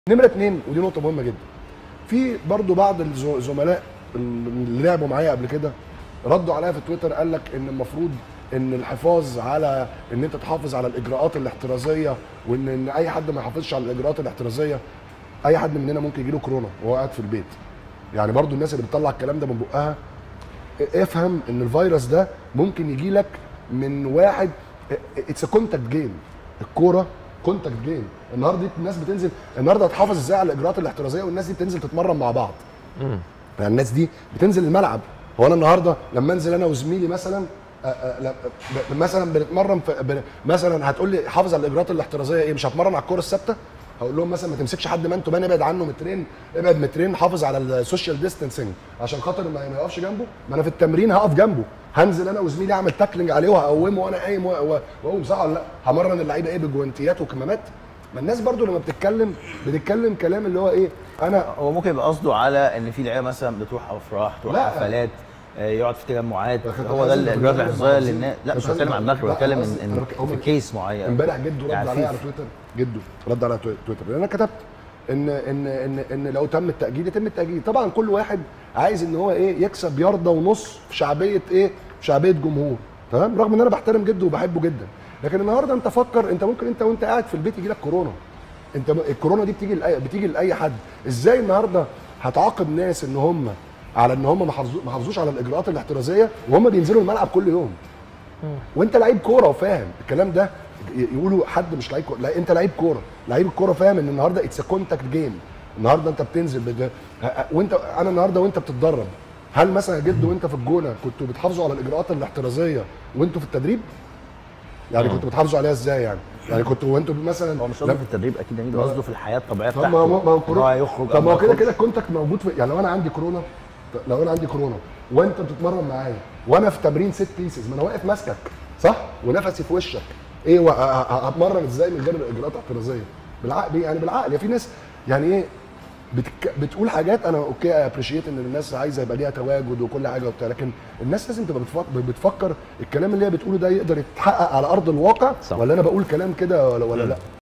نمره اتنين ودي نقطه مهمه جدا في برضو بعض الزو- الزملاء اللي لعبوا معايا قبل كده ردوا عليا في تويتر قال لك ان المفروض ان الحفاظ على ان انت تحافظ على الاجراءات الاحترازيه وان ان اي حد ما يحافظش على الاجراءات الاحترازيه اي حد مننا ممكن يجيله كورونا وهو قاعد في البيت يعني برضو الناس اللي بتطلع الكلام ده من بقها افهم ان الفيروس ده ممكن يجي لك من واحد اتس كونتاكت جيم الكوره كونتاكت جيم النهارده دي الناس بتنزل النهارده هتحافظ ازاي على الاجراءات الاحترازيه والناس دي بتنزل تتمرن مع بعض يعني الناس دي بتنزل الملعب هو انا النهارده لما انزل انا وزميلي مثلا آه، آه، لا، ب- مثلا بنتمرن في بن- مثلا هتقول لي حافظ على الاجراءات الاحترازيه ايه مش هتمرن على الكوره الثابته هقول لهم مثلا ما تمسكش حد مان تو مان ابعد عنه مترين ابعد مترين حافظ على السوشيال ديستانسنج عشان خاطر ما ما يقفش جنبه ما انا في التمرين هقف جنبه هنزل انا وزميلي اعمل تاكلينج عليه وهقومه وانا قايم و- و- واقوم صح ولا لا همرن اللعيبه ايه بجوانتيات وكمامات ما الناس برضو لما بتتكلم بتتكلم كلام اللي هو ايه انا هو ممكن يبقى قصده على ان في لعيبه مثلا بتروح افراح تروح لا. حفلات آه، يقعد في تجمعات لكن هو ده لازم الاجراءات نتكلم الاحترازيه عن- للناس لا مش بس بتكلم عن لا، المكر بتكلم قصدي- ان أنا إن بك- هم- في كيس معين امبارح جده رد يعني عليا في- على تويتر جده رد عليا على تويتر لان انا كتبت ان ان ان ان لو تم التاجيل يتم التاجيل طبعا كل واحد عايز ان هو ايه يكسب يرضى ونص في شعبيه ايه في شعبيه جمهور تمام رغم ان انا بحترم جده وبحبه جدا لكن النهارده انت فكر انت ممكن انت وانت قاعد في البيت يجي لك كورونا انت م- الكورونا دي بتيجي لأي بتيجي لاي حد ازاي النهارده هتعاقب ناس ان هم على ان هم ما حافظو- ما حافظوش على الاجراءات الاحترازيه وهم بينزلوا الملعب كل يوم وانت لعيب كوره وفاهم الكلام ده ي- يقولوا حد مش لعيب كوره لا انت لعيب كوره لعيب الكوره فاهم ان النهارده اتس كونتاكت جيم النهارده انت بتنزل بد... ه- ه- وانت انا النهارده وانت بتتدرب هل مثلا يا جد وانت في الجونه كنتوا بتحافظوا على الاجراءات الاحترازيه وانتوا في التدريب يعني كنتوا بتحافظوا عليها ازاي يعني يعني كنتوا وانتوا مثلا هو مش قصده في التدريب اكيد يعني ده قصده في الحياه الطبيعيه طب بتاعته ما هو ما هو إن كورونا هو يخرج طب أو ما هو كده يخرجش. كده الكونتاكت موجود في يعني لو انا عندي كورونا لو انا عندي كورونا وانت بتتمرن معايا وانا في تمرين ست بيسز ما انا واقف ماسكك صح ونفسي في وشك ايه و- ه- ه- هتمرن ازاي من غير اجراءات احترازيه بالعقل يعني بالعقل يا في ناس يعني ايه بتك... بتقول حاجات انا اوكي ابريشيت ان الناس عايزه يبقى ليها تواجد وكل حاجه وبتاع لكن الناس لازم تبقى بتفكر, بتفكر الكلام اللي هي بتقوله ده يقدر يتحقق على ارض الواقع صح. ولا انا بقول كلام كده ولا, ولا لا